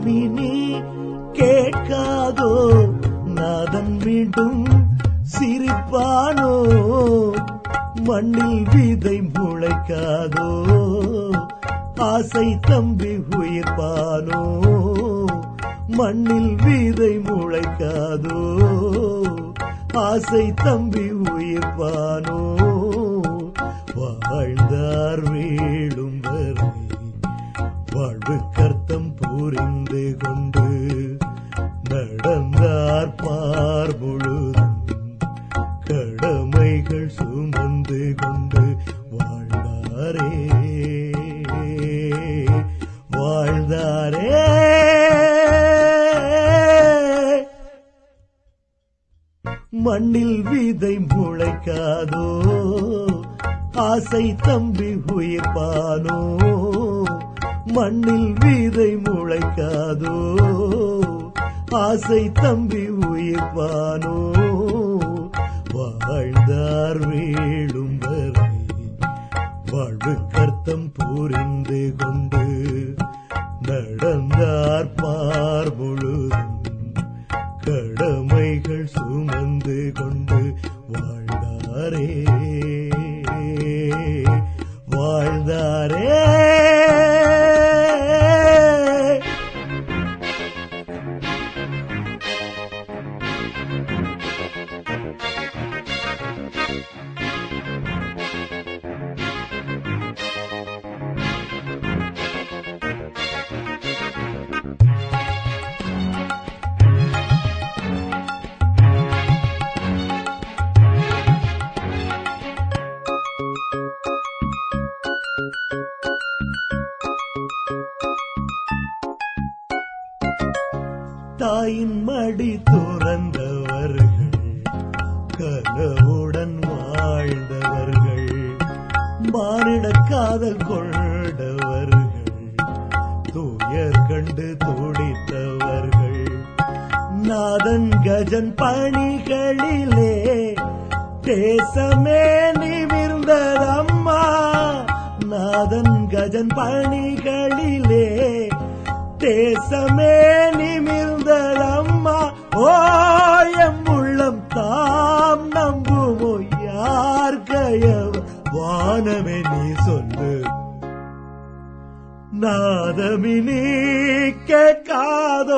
நாதமினி கேட்காதோ நாதன் மீண்டும் சிரிப்பானோ மண்ணில் விதை முளைக்காதோ ஆசை தம்பி உயிர்ப்பானோ மண்ணில் விதை முளைக்காதோ ஆசை தம்பி உயிர்ப்பானோ வாழ்ந்தார் வேளும் வரை வாழ்வு கர்த்தம் புரிந்து கொண்டு நடந்தார் பார் முழுதும் கடமைகள் சுமந்து கொண்டு வாழ்ந்தாரே வாழ்ந்தாரே மண்ணில் விதை முளைக்காதோ ஆசை தம்பி உயிர்ப்பானோ மண்ணில் விதை முளைக்காதோ ஆசை தம்பி உயிர்ப்பானோ வாழ்ந்தார் வேளும் வரை வாழ்வு கர்த்தம் புரிந்து கொண்டு நடந்தார் பார் முழுதும் கடமைகள் சுமந்து கொண்டு வாழ்ந்தாரே வாழ்ந்தாரே தாயின் மடி துறந்தவர்கள் கனவுடன் வாழ்ந்தவர்கள் மானிட காதல் கொண்டவர்கள் துயர் கண்டு துடித்தவர்கள் நாதன் கஜன் பணிகளிலே தேசமே நிமிர்ந்ததம்மா நாதன் கஜன் பணிகளிலே தேசமே நிமிர்ந்ததம்மா ஓயம் உள்ளம் தாம் நம்புமோ யார் கயவ வானமே நீ சொல்லு நாதமினி கேட்காதோ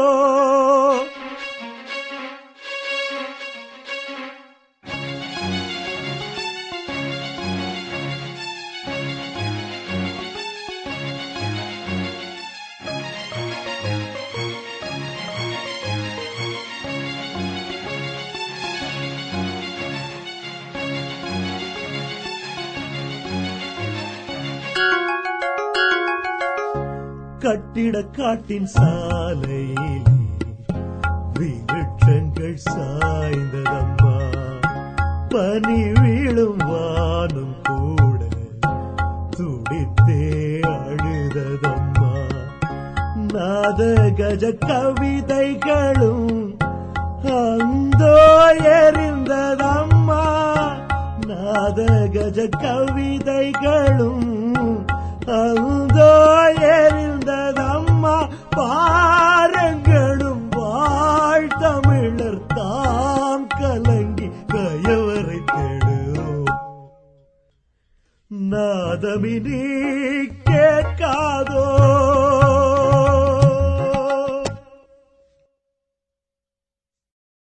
கட்டிட காட்டின் சாலையில் விருட்சங்கள் சாய்ந்ததம்மா பனி வீழும் வானம் கூட துடித்தே அழுததம்மா நாத கஜ கவிதைகளும் அந்தோ எரிந்ததம்மா நாத கஜ கவிதைகளும் அந்தோ எரிந்ததம்மா பாரங்களும் வாழ்த்தமிழர் தாம் கலங்கி கயவரை தேடுவோம் நாதமினி கேட்காதோ